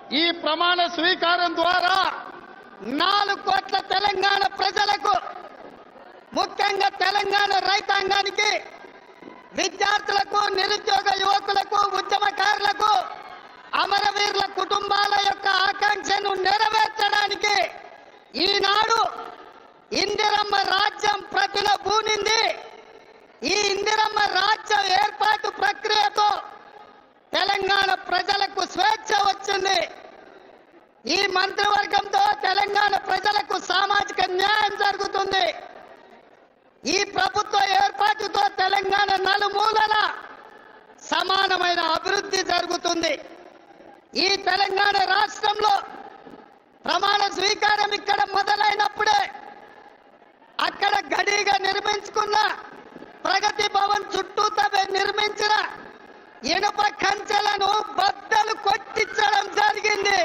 ఈ ప్రమాణ స్వీకారం ద్వారా నాలుగు కోట్ల తెలంగాణ ప్రజలకు ముఖ్యంగా తెలంగాణ రైతాంగానికి విద్యార్థులకు నిరుద్యోగ యువకులకు ఉద్యమకారులకు అమరవీరుల కుటుంబాల యొక్క ఆకాంక్షను నెరవేర్చడానికి ఈనాడు ఇందిరమ్మ రాజ్యం ప్రతిన బూనింది ఈ ఇందిరమ్మ రాజ్యం ఏర్పాటు ప్రక్రియతో తెలంగాణ ప్రజలకు స్వేచ్ఛ వచ్చింది ఈ మంత్రివర్గంతో తెలంగాణ ప్రజలకు సామాజిక న్యాయం జరుగుతుంది ఈ ప్రభుత్వ ఏర్పాటుతో తెలంగాణ నలుమూలల సమానమైన అభివృద్ధి జరుగుతుంది ఈ తెలంగాణ రాష్ట్రంలో ప్రమాణ స్వీకారం ఇక్కడ మొదలైనప్పుడే అక్కడ గడిగా నిర్మించుకున్న ప్రగతి భవన్ చుట్టూ తవ్వి నిర్మించిన ఇనుప కంచెలను బద్దలు కొట్టించడం జరిగింది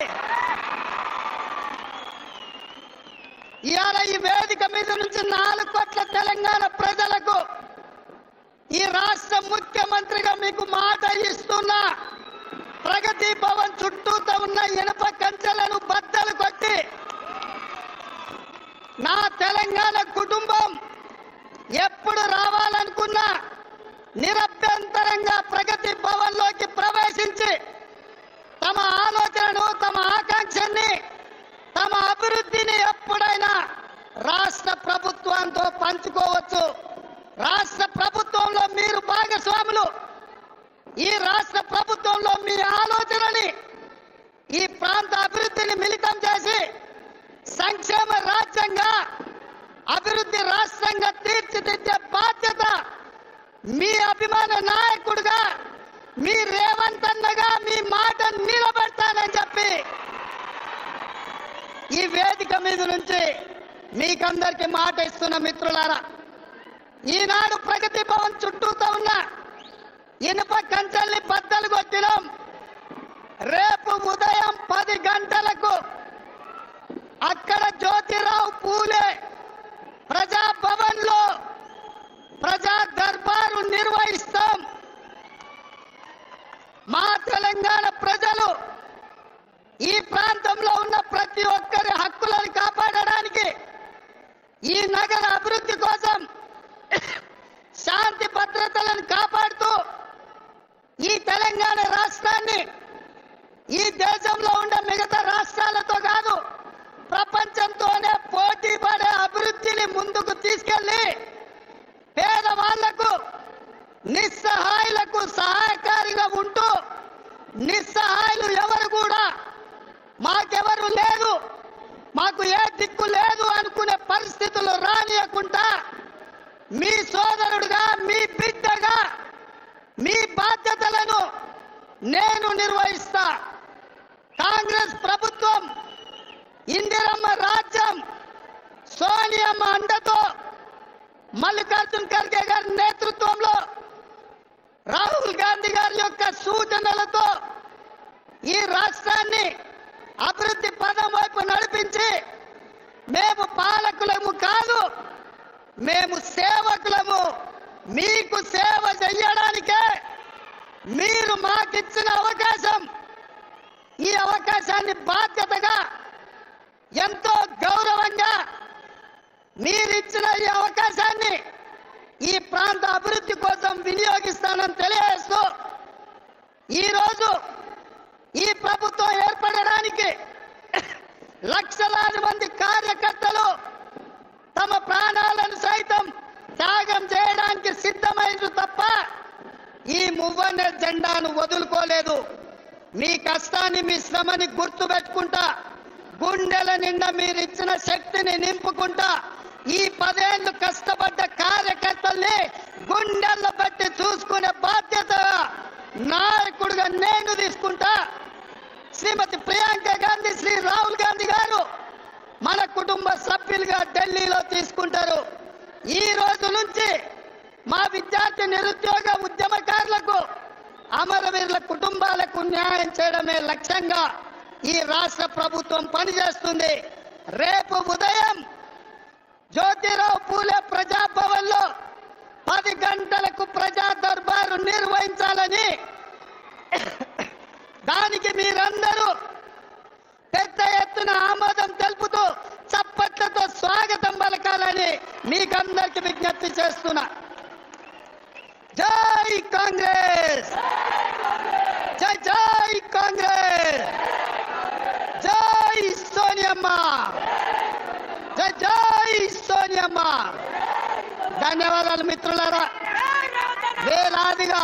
ఇవాళ ఈ వేదిక మీద నుంచి నాలుగు కోట్ల తెలంగాణ ప్రజలకు ఈ రాష్ట్ర ముఖ్యమంత్రిగా మీకు మాట ఇస్తున్నా ప్రగతి భవన్ చుట్టూతో ఉన్న ఇనుప కంచెలను బద్దలు కొట్టి నా తెలంగాణ కుటుంబం ఎప్పుడు రావాలనుకున్నా నిరభ్యంతరంగా ప్రగతి భవన్ లోకి ప్రవేశించి తమ ఆలోచనను తమ ఆకాంక్షని తమ అభివృద్ధిని ఎప్పుడైనా రాష్ట్ర ప్రభుత్వంతో పంచుకోవచ్చు రాష్ట్ర ప్రభుత్వంలో మీరు భాగస్వాములు ఈ రాష్ట్ర ప్రభుత్వంలో మీ ఆలోచనని ఈ ప్రాంత అభివృద్ధిని మిళితం చేసి సంక్షేమ రాజ్యంగా అభివృద్ధి రాష్ట్రంగా తీర్చిదిద్దే బాధ్యత మీ అభిమాన నాయకుడిగా మీ రేవంత్ అన్నగా మీ మాట నిలబెడతానని చెప్పి ఈ వేదిక మీద నుంచి మీకందరికి మాట ఇస్తున్న మిత్రులారా ఈనాడు ప్రగతి భవన్ చుట్టూతో ఉన్న ఇనుప కంచెల్ని బద్దలు కొట్టినాం రేపు ఉదయం పది గంటలకు అక్కడ జ్యోతిరావు పూలే ప్రజా భవన్ లో ప్రజా దర్బారు నిర్వహిస్తాం మా తెలంగాణ ప్రజలు ఈ ప్రాంతంలో ఉన్న ప్రతి ఒక్కరి హక్కులను కాపాడడానికి ఈ నగర అభివృద్ధి కోసం శాంతి భద్రతలను కాపాడుతూ ఈ తెలంగాణ రాష్ట్రాన్ని ఈ దేశంలో ఉండే మిగతా రాష్ట్రాలతో కాదు ప్రపంచంతోనే పోటీ పడే అభివృద్ధిని ముందుకు తీసుకెళ్లి పేదవాళ్లకు నిస్సహాయులకు సహాయకారిగా ఉంటూ నిస్సహాయులు ఎవరు కూడా మాకెవరు లేదు మాకు ఏ దిక్కు లేదు అనుకునే పరిస్థితులు రానియకుండా మీ సోదరుడుగా మీ బిడ్డగా మీ బాధ్యతలను నేను నిర్వహిస్తా కాంగ్రెస్ ప్రభుత్వం ఇందిరమ్మ రాజ్యం సోనియమ్మ అండతో మల్లికార్జున్ ఖర్గే గారి నేతృత్వంలో రాహుల్ గాంధీ గారి యొక్క సూచనలతో ఈ రాష్ట్రాన్ని అభివృద్ధి పదం వైపు నడిపించి మేము పాలకులము కాదు మేము సేవకులము మీకు సేవ చెయ్యడానికే మీరు మాకిచ్చిన అవకాశం ఈ అవకాశాన్ని బాధ్యతగా ఎంతో గౌరవంగా మీరిచ్చిన ఈ అవకాశాన్ని ఈ ప్రాంత అభివృద్ధి కోసం వినియోగిస్తానని తెలియజేస్తూ ఈరోజు ఈ ప్రభుత్వం ఏర్పడడానికి లక్షలాది మంది కార్యకర్తలు తమ ప్రాణాలను సైతం త్యాగం చేయడానికి సిద్ధమైంది తప్ప ఈ మువ్వన్న జెండాను వదులుకోలేదు మీ కష్టాన్ని మీ శ్రమని గుర్తు పెట్టుకుంటా గుండెల నిండా మీరు ఇచ్చిన శక్తిని నింపుకుంటా ఈ పదేళ్లు కష్టపడ్డ కార్యకర్తల్ని గుండెల్లో బట్టి చూసుకునే బాధ్యత నాయకుడిగా నేను తీసుకుంటా శ్రీమతి ప్రియాంక గాంధీ శ్రీ రాహుల్ గాంధీ గారు మన కుటుంబ సభ్యులుగా ఢిల్లీలో తీసుకుంటారు ఈ రోజు నుంచి మా విద్యార్థి నిరుద్యోగ ఉద్యమకారులకు అమరవీరుల కుటుంబాలకు న్యాయం చేయడమే లక్ష్యంగా ఈ రాష్ట్ర ప్రభుత్వం పనిచేస్తుంది రేపు ఉదయం జ్యోతిరావు పూలే ప్రజాభవన్ లో పది గంటలకు ప్రజా దర్బారు నిర్వహించాలని దానికి మీరందరూ ఎత్తున ఆమోదం తెలుపుతూ చప్పట్లతో స్వాగతం పలకాలని మీకందరికి విజ్ఞప్తి చేస్తున్నా జై కాంగ్రెస్ జై జై కాంగ్రెస్ జై సోనియమ్మ జై జై సోనియమ్మ ధన్యవాదాలు మిత్రులారా వేలాదిగా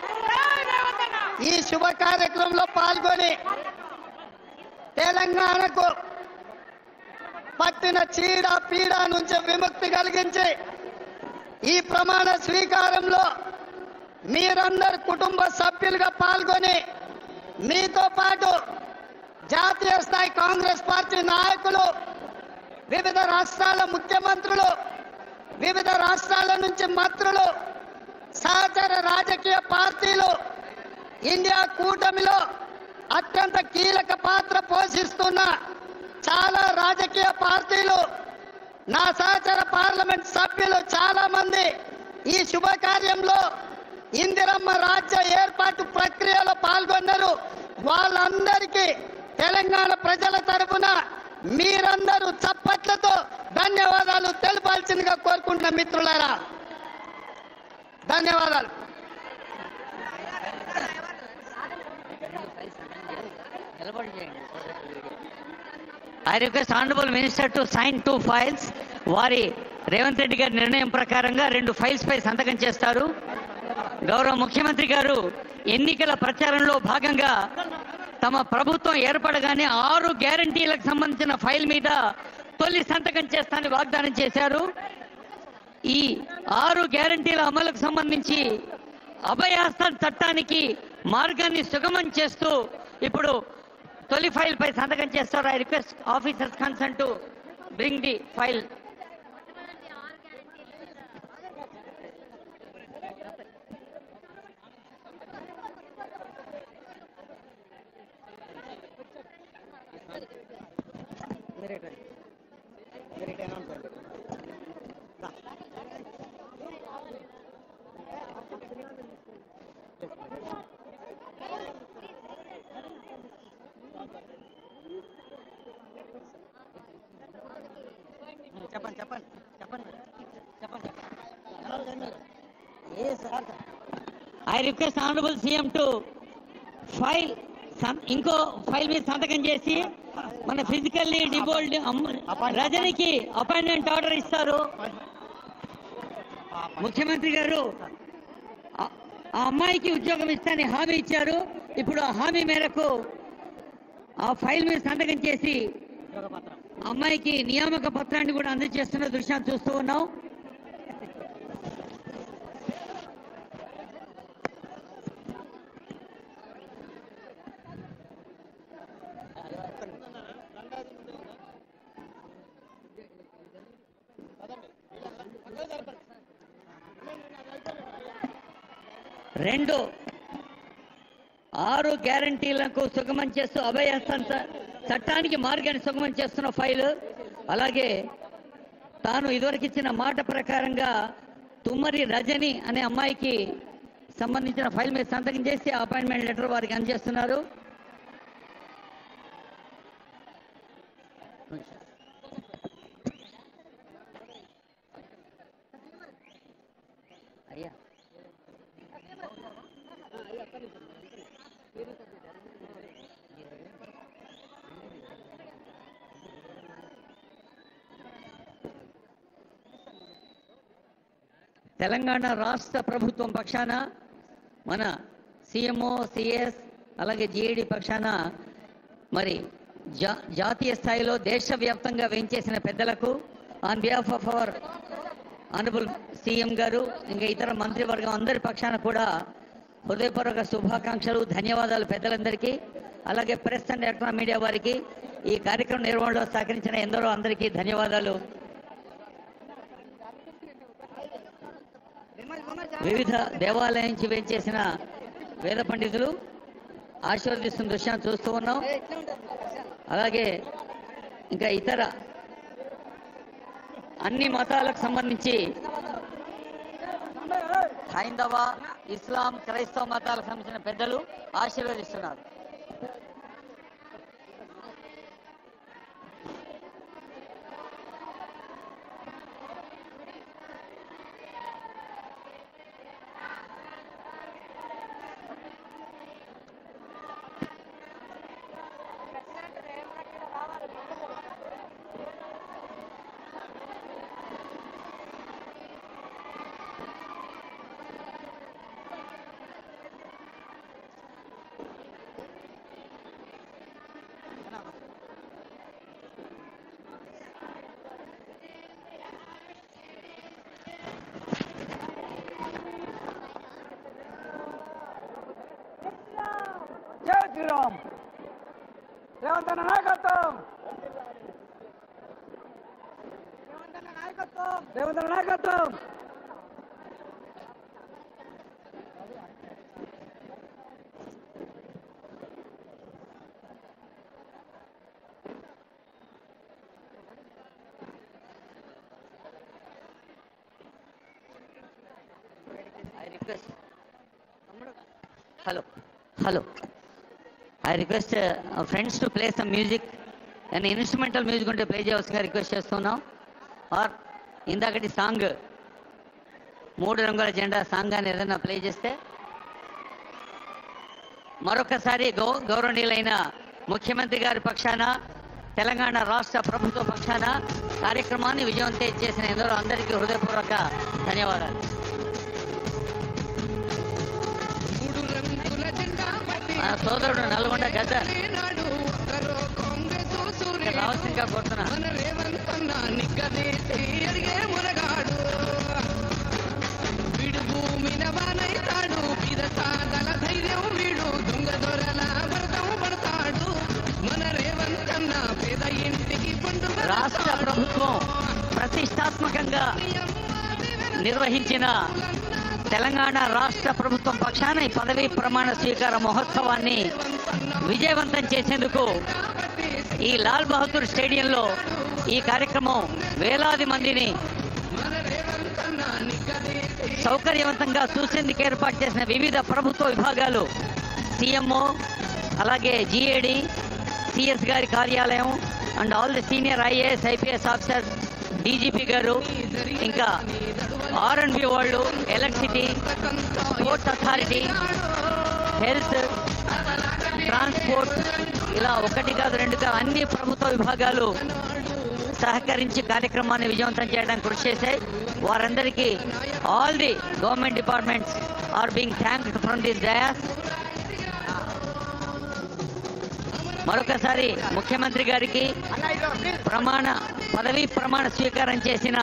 ఈ శుభ కార్యక్రమంలో పాల్గొని తెలంగాణకు పట్టిన చీడ పీడ నుంచి విముక్తి కలిగించి ఈ ప్రమాణ స్వీకారంలో మీరందరు కుటుంబ సభ్యులుగా పాల్గొని మీతో పాటు జాతీయ స్థాయి కాంగ్రెస్ పార్టీ నాయకులు వివిధ రాష్ట్రాల ముఖ్యమంత్రులు వివిధ రాష్ట్రాల నుంచి మంత్రులు సహచర రాజకీయ పార్టీలు ఇండియా కూటమిలో అత్యంత కీలక పాత్ర పోషిస్తున్న చాలా రాజకీయ పార్టీలు నా సహచర పార్లమెంట్ సభ్యులు చాలా మంది ఈ శుభకార్యంలో ఇందిరమ్మ రాజ్య ఏర్పాటు ప్రక్రియలో పాల్గొన్నారు వాళ్ళందరికీ తెలంగాణ ప్రజల తరపున మీరందరూ చప్పట్లతో ధన్యవాదాలు తెలపాల్సిందిగా కోరుకుంటున్న మిత్రులారా ధన్యవాదాలు I request honourable minister to sign two files వారి రేవంత్ రెడ్డి గారి నిర్ణయం ప్రకారంగా రెండు ఫైల్స్ పై సంతకం చేస్తారు గౌరవ ముఖ్యమంత్రి గారు ఎన్నికల ప్రచారంలో భాగంగా తమ ప్రభుత్వం ఏర్పడగానే ఆరు గ్యారంటీలకు సంబంధించిన ఫైల్ మీద తొలి సంతకం చేస్తానని వాగ్దానం చేశారు ఈ ఆరు గ్యారంటీల అమలుకు సంబంధించి అభయాస్తం చట్టానికి మార్గాన్ని సుగమం చేస్తూ ఇప్పుడు తొలి ఫైల్ పై సంతకం చేస్తారు I request officers concern to bring the file చెప్పండి చెప్పండి చెప్పండి చెప్పండి I request honourable CM to file ఇంకో ఫైల్ మీద సంతకం చేసి మన ఫిజికల్లీ డిబోల్డ్ రజనికి అపాయింట్మెంట్ ఆర్డర్ ఇస్తారు ముఖ్యమంత్రి గారు ఆ- ఆ అమ్మాయికి ఉద్యోగం ఇస్తానని హామీ ఇచ్చారు ఇప్పుడు ఆ హామీ మేరకు ఆ ఫైల్ మీద సంతకం చేసి ఆ అమ్మాయికి నియామక పత్రాన్ని కూడా అందజేస్తున్న దృశ్యాన్ని చూస్తూ ఉన్నాం రెండు ఆరు గ్యారంటీలకు సుగమం చేస్తూ అభయహస్తం చ- చట్టానికి మార్గాన్ని సుగమం చేస్తున్న ఫైలు అలాగే తాను ఇదివరకు ఇచ్చిన మాట ప్రకారంగా తుమ్మరి రజని అనే అమ్మాయికి సంబంధించిన ఫైల్ మీద సంతకం చేసి అపాయింట్మెంట్ లెటర్ వారికి అందజేస్తున్నారు అయ్యా తెలంగాణ రాష్ట్ర ప్రభుత్వం పక్షాన మన సిఎంఓ సిఎస్ అలాగే జిఏడి పక్షాన మరి జా జాతీయ స్థాయిలో దేశవ్యాప్తంగా వేయించేసిన పెద్దలకు on behalf of our honourable CM గారు ఇంకా ఇతర మంత్రివర్గం అందరి పక్షాన కూడా హృదయపూర్వక శుభాకాంక్షలు ధన్యవాదాలు పెద్దలందరికీ అలాగే ప్రెస్ అండ్ ఎలక్ట్రానిక్ మీడియా వారికి ఈ కార్యక్రమం నిర్వహణలో సహకరించిన ఎందరో అందరికీ ధన్యవాదాలు వివిధ దేవాలయం నుంచి వేంచేసిన వేద పండితులు ఆశీర్వదిస్తున్న దృశ్యాన్ని చూస్తూ ఉన్నాం అలాగే ఇంకా ఇతర అన్ని మతాలకు సంబంధించి హైందవ ఇస్లాం క్రైస్తవ మతాలకు సంబంధించిన పెద్దలు ఆశీర్వదిస్తున్నారు జై శ్రీరామ్ రేవంత్ అన్న నాయకత్వం రేవంత్ అన్న నాయకత్వం I request. Hello, hello. I request uh, friends to play some music. And instrumental music ఉంటే ప్లే చేయవలసిందిగా రిక్వెస్ట్ చేస్తున్నాం ఆర్ ఇందాకటి సాంగ్ మూడు రంగుల జెండా సాంగ్ అని ఏదైనా ప్లే చేస్తే మరొకసారి గౌ గౌరవనీయులైన ముఖ్యమంత్రి గారి పక్షాన తెలంగాణ రాష్ట్ర ప్రభుత్వ పక్షాన కార్యక్రమాన్ని విజయవంతం చేసిన ఎందరో అందరికీ హృదయపూర్వక ధన్యవాదాలు మూడు రంగుల జెండా పట్టి మన సోదరుడు నల్గొండ గద్దర్ నాడు ఒకరో కాంగ్రెస్ సూర్యుడు రావాల్సిందిగా కోరుతున్నా మన రేవంత్ అన్న నిగ్గదీసి అడిగే మునగాడు వీడు భూమిన వానైతాడు మీద సాగల ధైర్యం వీడు దొంగ దొరల భరతం పడతాడు మన రేవంత్ అన్న పేద ఇంటికి పండుగ రాష్ట్ర ప్రభుత్వం ప్రతిష్టాత్మకంగా నిర్వహించిన తెలంగాణ రాష్ట్ర ప్రభుత్వం పక్షాన ఈ పదవీ ప్రమాణ స్వీకార మహోత్సవాన్ని విజయవంతం చేసేందుకు ఈ లాల్ బహదూర్ స్టేడియంలో ఈ కార్యక్రమం వేలాది మందిని సౌకర్యవంతంగా చూసేందుకు ఏర్పాటు చేసిన వివిధ ప్రభుత్వ విభాగాలు సీఎంఓ అలాగే జిఏడి సిఎస్ గారి కార్యాలయం and all the senior IAS IPS officer DGP గారు ఇంకా ఆర్ అండ్ బి వాళ్ళు electricity sports authority health transport ఇలా ఒకటి కాదు రెండు కాదు అన్ని ప్రభుత్వ విభాగాలు సహకరించి కార్యక్రమాన్ని విజయవంతం చేయడానికి కృషి చేశాయి వారందరికీ all the government departments are being thank from this dais మరొకసారి ముఖ్యమంత్రి గారికి ప్రమాణ పదవీ ప్రమాణ స్వీకారం చేసిన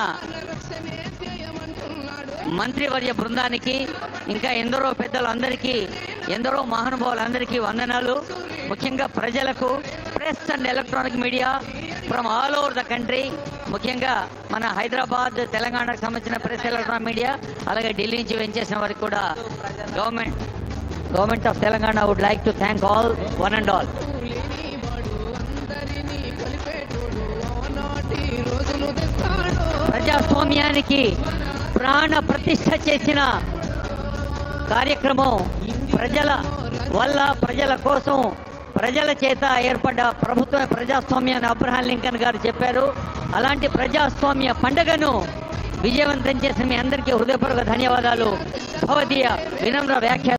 మంత్రివర్య బృందానికి ఇంకా ఎందరో పెద్దలందరికీ ఎందరో మహానుభావులందరికీ వందనాలు ముఖ్యంగా ప్రజలకు press and electronic media from all over the country ముఖ్యంగా మన హైదరాబాద్ తెలంగాణకు సంబంధించిన ప్రెస్ ఎలక్ట్రానిక్ మీడియా అలాగే ఢిల్లీ నుంచి వెంచేసిన వారికి కూడా government government of Telangana would like to thank all one and all అందరినీ కలిపేటోడు ఆనాటి రోజులు తెస్తాడు ప్రజాస్వామ్యానికి ప్రాణ ప్రతిష్ఠ చేసిన కార్యక్రమం ప్రజల వల్ల ప్రజల కోసం ప్రజల చేత ఏర్పడ్డ ప్రభుత్వ ప్రజాస్వామ్యాన్ని అబ్రహాం లింకన్ గారు చెప్పారు అలాంటి ప్రజాస్వామ్య పండుగను విజయవంతం చేసిన మీ అందరికీ హృదయపూర్వక ధన్యవాదాలు భవదీయ వినమ్ర వ్యాఖ్య